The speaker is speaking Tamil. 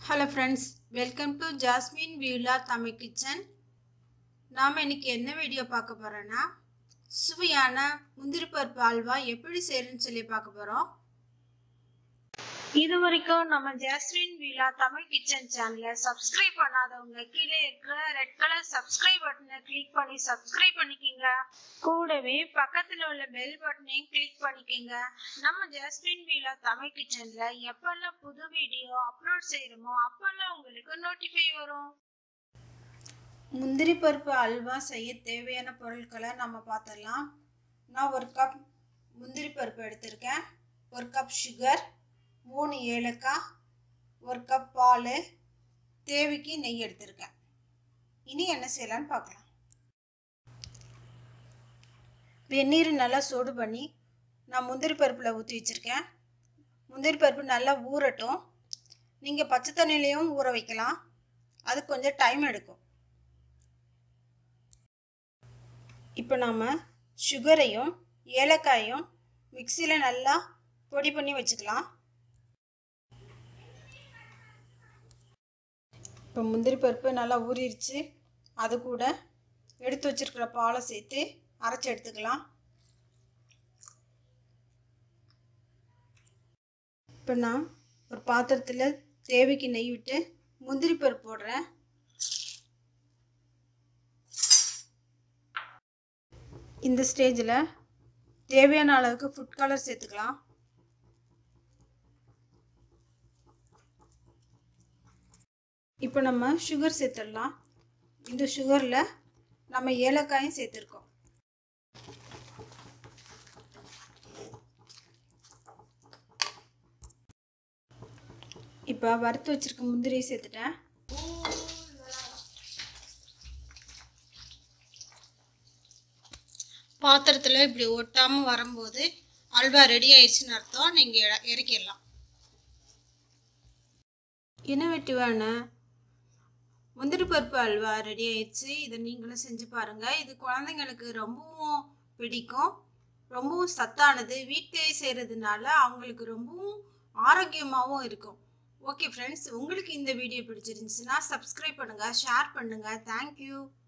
hello friends welcome to Jasmine Viola Tamil kitchen நாம் இன்னைக்கு என்ன வீடியோ பார்க்க போகிறோன்னா சுவையான முந்திரி பருப்பு அல்வா எப்படி செய்யறதுன்னு சொல்லி பார்க்க போகிறோம் இது வரைக்கும் நம்ம ஜாஸ்மின் வியூலா தமிழ் கிச்சன் சேனலை சப்ஸ்கிரைப் பண்ணாதவங்க கீழே இருக்கிற ரெட் கலர் சப்ஸ்கிரைப் பட்டனை கிளிக் பண்ணி சப்ஸ்கிரைப் பண்ணிக்கோங்க கூடவே பக்கத்தில் உள்ள பெல் பட்டனையும் கிளிக் பண்ணிக்கோங்க நம்ம ஜாஸ்மின் வீலா தமிழ் கிச்சன்ல எப்பெல்லாம் புது வீடியோ அப்லோட் செய்யறோமோ அப்பெல்லாம் உங்களுக்கு நோட்டிஃபை வரும் முந்திரி பருப்பு அல்வா செய்ய தேவையான பொருட்களை நம்ம பார்த்துடலாம் நான் ஒரு கப் முந்திரி பருப்பு எடுத்திருக்கேன் ஒரு கப் சுகர் மூணு ஏலக்காய் ஒரு கப் பால் தேவைக்கு நெய் எடுத்திருக்கேன் இனி என்ன செய்யலான்னு பார்க்கலாம் வெந்நீர் நல்லா சூடு பண்ணி நான் முந்திரி பருப்பில் ஊற்றி வச்சுருக்கேன் முந்திரி பருப்பு நல்லா ஊறட்டும் நீங்கள் பச்சை தண்ணிலையும் ஊற வைக்கலாம் அது கொஞ்சம் டைம் எடுக்கும் இப்போ நாம் சுகரையும் ஏலக்காயும் மிக்சியில் நல்லா பொடி பண்ணி வச்சுக்கலாம் இப்போ முந்திரி பருப்பு நல்லா ஊறிடுச்சு அது கூட எடுத்து வச்சிருக்கிற பாலை சேர்த்து அரைச்சி எடுத்துக்கலாம் இப்போ நான் ஒரு பாத்திரத்தில் தேவைக்கு நெய் விட்டு முந்திரி பருப்பு போடுறேன் இந்த ஸ்டேஜில் தேவையான அளவுக்கு ஃபுட் கலர் சேர்த்துக்கலாம் இப்போ நம்ம சுகர் சேர்த்துடலாம் இந்த சுகரில் நம்ம ஏலக்காயும் சேர்த்துருக்கோம் இப்போ வறுத்து வச்சிருக்க முந்திரியை சேர்த்துட்டேன் பாத்திரத்தில் இப்படி ஒட்டாமல் வரும்போது அல்வா ரெடி ஆயிடுச்சுன்னு அர்த்தம் நீங்கள் இறக்கிடலாம் இன்னோவேட்டிவான முந்திரி பருப்பு அல்வா ரெடி ஆயிடுச்சு இதை நீங்களும் செஞ்சு பாருங்கள் இது குழந்தைங்களுக்கு ரொம்பவும் பிடிக்கும் ரொம்பவும் சத்தானது வீட்டிலே செய்கிறதுனால அவங்களுக்கு ரொம்பவும் ஆரோக்கியமாகவும் இருக்கும் ஓகே ஃப்ரெண்ட்ஸ் உங்களுக்கு இந்த வீடியோ பிடிச்சிருந்துச்சுன்னா சப்ஸ்கிரைப் பண்ணுங்கள் ஷேர் பண்ணுங்கள் தேங்க்யூ